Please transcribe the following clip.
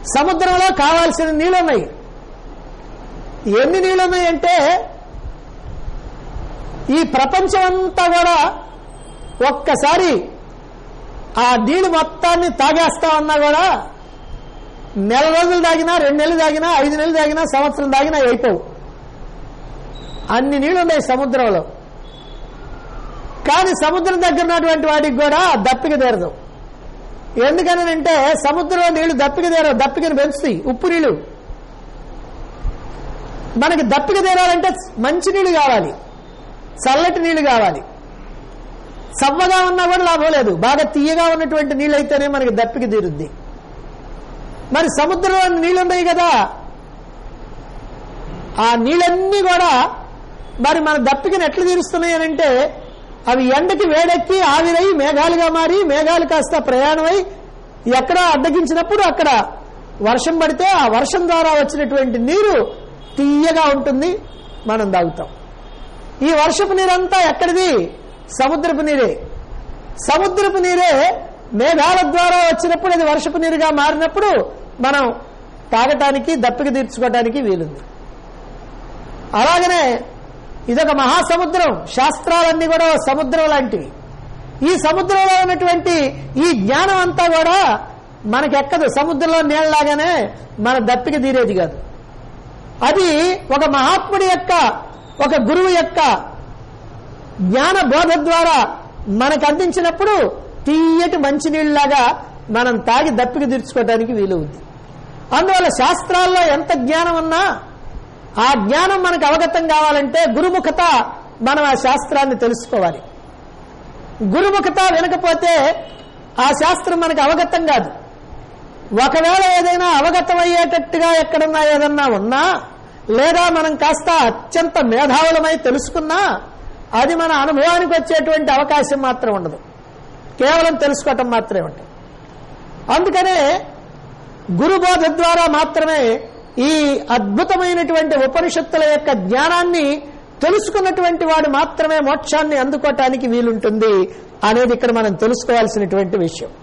సముద్రంలో కావాల్సిన నీళ్ళున్నాయి ఎన్ని నీళ్ళున్నాయంటే ఈ ప్రపంచం అంతా కూడా ఒక్కసారి ఆ నీళ్ళు మొత్తాన్ని తాగేస్తామన్నా కూడా నెల రోజులు తాగినా రెండు నెలలు తాగినా ఐదు నెలలు తాగినా సంవత్సరం తాగినా అయిపోవు అన్ని నీళ్లు ఉన్నాయి సముద్రంలో కానీ సముద్రం దగ్గర ఉన్నటువంటి వాటికి కూడా దప్పిక తీరదు ఎందుకని అంటే సముద్రంలో నీళ్లు దప్పిక తీరవు దప్పికను పెంచుతాయి ఉప్పు నీళ్లు మనకి దప్పిక తీరాలంటే మంచి నీళ్లు కావాలి చల్లటి నీళ్లు కావాలి చవ్వగా ఉన్నా కూడా లాభం లేదు బాగా తీయగా ఉన్నటువంటి నీళ్ళు అయితేనే మనకి దప్పిక తీరుద్ది మరి సముద్రంలో నీళ్ళు ఉన్నాయి కదా ఆ నీళ్ళన్నీ కూడా మరి మన దప్పికను ఎట్లా తీరుస్తున్నాయి అని అంటే అవి ఎండకి వేడెక్కి ఆవిరై మేఘాలుగా మారి మేఘాలు కాస్త ప్రయాణమై ఎక్కడ అడ్డగించినప్పుడు అక్కడ వర్షం పడితే ఆ వర్షం ద్వారా వచ్చినటువంటి నీరు తీయగా ఉంటుంది మనం తాగుతాం ఈ వర్షపు నీరంతా ఎక్కడిది సముద్రపు నీరే సముద్రపు నీరే మేఘాల ద్వారా వచ్చినప్పుడు అది వర్షపు నీరుగా మారినప్పుడు మనం తాగటానికి దప్పిక తీర్చుకోవటానికి వీలుంది అలాగనే ఇదొక మహాసముద్రం శాస్త్రాలన్నీ కూడా ఓ సముద్రం లాంటివి ఈ సముద్రంలో ఉన్నటువంటి ఈ జ్ఞానం అంతా కూడా మనకెక్కదు సముద్రంలో నీళ్ళలాగానే మన దప్పిక తీరేది కాదు అది ఒక మహాత్ముడి యొక్క ఒక గురువు యొక్క జ్ఞాన బోధ ద్వారా మనకు అందించినప్పుడు తీయటి మంచినీళ్ళలాగా మనం తాగి దప్పిక తీర్చుకోవడానికి వీలు ఉంది అందువల్ల శాస్త్రాల్లో ఎంత జ్ఞానం ఉన్నా ఆ జ్ఞానం మనకు అవగతం కావాలంటే గురుముఖత మనం ఆ శాస్త్రాన్ని తెలుసుకోవాలి గురుముఖత వినకపోతే ఆ శాస్త్రం మనకు అవగతం కాదు ఒకవేళ ఏదైనా అవగతం అయ్యేటట్టుగా ఎక్కడన్నా ఏదన్నా ఉన్నా లేదా మనం కాస్త అత్యంత మేధావులమై తెలుసుకున్నా అది మన అనుభవానికి వచ్చేటువంటి అవకాశం మాత్రం ఉండదు కేవలం తెలుసుకోవటం మాత్రమే ఉంటుంది అందుకనే గురుబోధ ద్వారా మాత్రమే ఈ అద్భుతమైనటువంటి ఉపనిషత్తుల యొక్క జ్ఞానాన్ని తెలుసుకున్నటువంటి వాడు మాత్రమే మోక్షాన్ని అందుకోవటానికి వీలుంటుంది అనేది ఇక్కడ మనం తెలుసుకోవాల్సినటువంటి విషయం